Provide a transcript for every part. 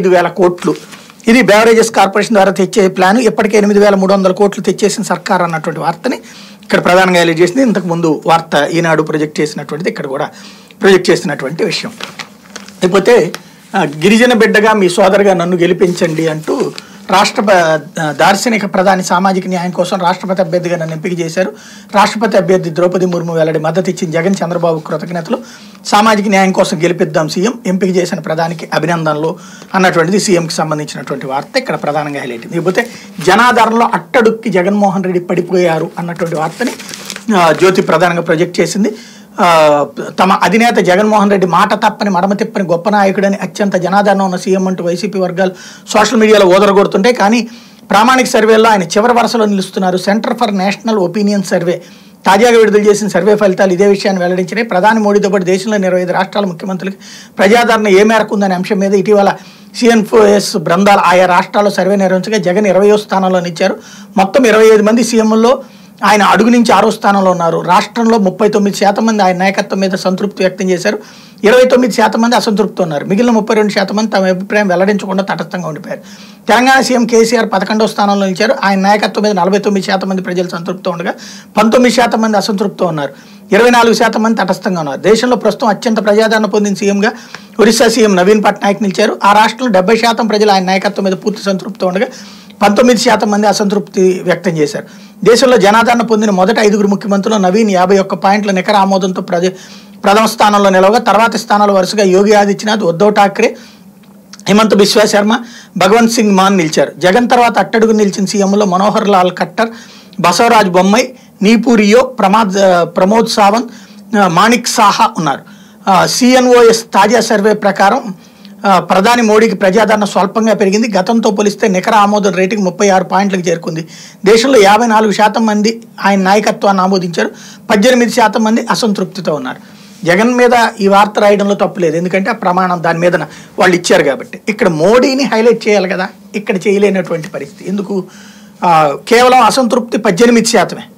ఐదు వేల కోట్లు ఇది బెవరేజెస్ కార్పొరేషన్ ద్వారా తెచ్చే ప్లాన్ ఇప్పటికే ఎనిమిది వేల మూడు వందల కోట్లు తెచ్చేసిన సర్కార్ అన్నటువంటి వార్తని ఇక్కడ ప్రధానంగా హైలైట్ చేసింది ఇంతకు ముందు వార్త ఈనాడు ప్రొజెక్ట్ చేసినటువంటిది ఇక్కడ కూడా ప్రొజెక్ట్ చేసినటువంటి విషయం లేకపోతే ఆ, గిరిజన బిడ్డగా మీ సోదరుగా నన్ను గెలిపించండి అంటూ రాష్ట్ర దార్శనిక ప్రధాని సామాజిక న్యాయం కోసం రాష్ట్రపతి అభ్యర్థిగా నన్ను ఎంపిక చేశారు రాష్ట్రపతి అభ్యర్థి ద్రౌపది ముర్ము వెల్లడి మద్దతు ఇచ్చిన జగన్ చంద్రబాబు కృతజ్ఞతలు సామాజిక న్యాయం కోసం గెలిపిద్దాం సీఎం ఎంపిక చేసిన ప్రధానికి అభినందనలు అన్నటువంటిది సీఎంకి సంబంధించినటువంటి వార్త ఇక్కడ ప్రధానంగా హైలైట్ అయింది ఇకపోతే జనాదరణలో అట్టడుక్కి జగన్మోహన్ రెడ్డి పడిపోయారు అన్నటువంటి వార్తని ఆ, జ్యోతి ప్రధానంగా ప్రొజెక్ట్ చేసింది ఆ, తమ అధినేత జగన్మోహన్ రెడ్డి మాట తప్పని మడమ తిప్పని గొప్ప నాయకుడని అత్యంత జనాదరణ ఉన్న సీఎం అంటూ వైసీపీ వర్గాలు సోషల్ మీడియాలో ఓదరగొడుతుంటే కానీ ప్రామాణిక సర్వేలో ఆయన చివరి వరుసలో నిలుస్తున్నారు Centre for National Opinion survey తాజాగా విడుదల చేసిన సర్వే ఫలితాలు ఇదే విషయాన్ని వెల్లడించినాయి ప్రధాని మోడీతో పాటు దేశంలోని ఇరవై ఐదు రాష్ట్రాల ముఖ్యమంత్రులకి ప్రజాదరణ ఏ మేరకు ఉందనే అంశం మీద ఇటీవల సిఎన్ఫోఎస్ బృందాలు ఆయా రాష్ట్రాల్లో సర్వే నిర్వహించగా జగన్ ఇరవయో స్థానంలో నిచ్చారు మొత్తం ఇరవై ఐదు మంది సీఎంల్లో ఆయన అడుగు నుంచి ఆరో స్థానంలో ఉన్నారు రాష్ట్రంలో ముప్పై తొమ్మిది శాతం మంది ఆయన నాయకత్వం మీద సంతృప్తి వ్యక్తం చేశారు ఇరవై తొమ్మిది శాతం మంది అసంతృప్తి ఉన్నారు మిగిలిన ముప్పై రెండు శాతం మంది తమ అభిప్రాయం వెల్లడించకుండా తటస్థంగా ఉండిపోయారు తెలంగాణ సీఎం కేసీఆర్ పదకొండవ స్థానంలో నిలిచారు ఆయన నాయకత్వం మీద నలభై తొమ్మిది శాతం మంది ప్రజలు సంతృప్తితో ఉండగా పంతొమ్మిది శాతం మంది అసంతృప్తితో ఉన్నారు ఇరవై నాలుగు శాతం మంది తటస్థంగా ఉన్నారు దేశంలో ప్రస్తుతం అత్యంత ప్రజాదరణ పొందిన సీఎంగా ఒరిస్సా సీఎం నవీన్ పట్నాయక్ నిలిచారు ఆ రాష్ట్రంలో డెబ్బై శాతం ప్రజలు ఆయన నాయకత్వం మీద పూర్తి సంతృప్తితో ఉండగా పంతొమ్మిది శాతం మంది అసంతృప్తి వ్యక్తం చేశారు దేశంలో జనాదరణ పొందిన మొదటి ఐదుగురు ముఖ్యమంత్రులు నవీన్ యాభై ఒక్క పాయింట్ల నికర ఆమోదంతో ప్రజ ప్రథమ స్థానంలో నిలవగా తర్వాతి స్థానాలు వరుసగా యోగి ఆదిత్యనాథ్ ఉద్ధవ్ ఠాక్రే హిమంత్ బిశ్వా శర్మ భగవంత్ సింగ్ మాన్ నిలిచారు జగన్ తర్వాత అట్టడుగు నిలిచిన సీఎంలో మనోహర్ లాల్ ఖట్టర్ బసవరాజ్ బొమ్మై నీపూరియో ప్రమాద్ ప్రమోద్ సావంత్ ఆ, మాణిక్ సాహా ఉన్నారు సిఎన్ఓఎస్ తాజా సర్వే ప్రకారం ఆ, ప్రధాని మోడీకి ప్రజాదరణ స్వల్పంగా పెరిగింది గతంతో పోలిస్తే నికర ఆమోదం రేటింగ్ ముప్పై ఆరు పాయింట్లకు చేరుకుంది దేశంలో యాభై నాలుగు శాతం మంది ఆయన నాయకత్వాన్ని ఆమోదించారు పద్దెనిమిది శాతం మంది అసంతృప్తితో ఉన్నారు జగన్ మీద ఈ వార్త రాయడంలో తప్పు లేదు ఎందుకంటే ఆ ప్రమాణం దాని మీద వాళ్ళు ఇచ్చారు కాబట్టి ఇక్కడ మోడీని హైలైట్ చేయాలి కదా ఇక్కడ చేయలేనటువంటి పరిస్థితి ఎందుకు ఆ, కేవలం అసంతృప్తి పద్దెనిమిది శాతమే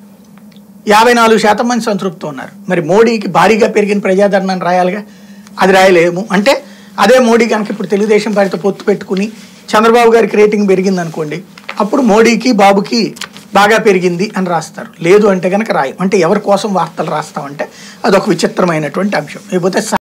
యాభై నాలుగు శాతం మంది సంతృప్తి ఉన్నారు మరి మోడీకి భారీగా పెరిగిన ప్రజాదరణ అని రాయాలిగా అది రాయలేము అంటే అదే మోడీ కనుక ఇప్పుడు తెలుగుదేశం పార్టీతో పొత్తు పెట్టుకుని చంద్రబాబు గారికి రేటింగ్ పెరిగింది అనుకోండి అప్పుడు మోడీకి బాబుకి బాగా పెరిగింది అని రాస్తారు లేదు అంటే కనుక రాయం అంటే ఎవరి కోసం వార్తలు రాస్తామంటే అదొక విచిత్రమైనటువంటి అంశం లేకపోతే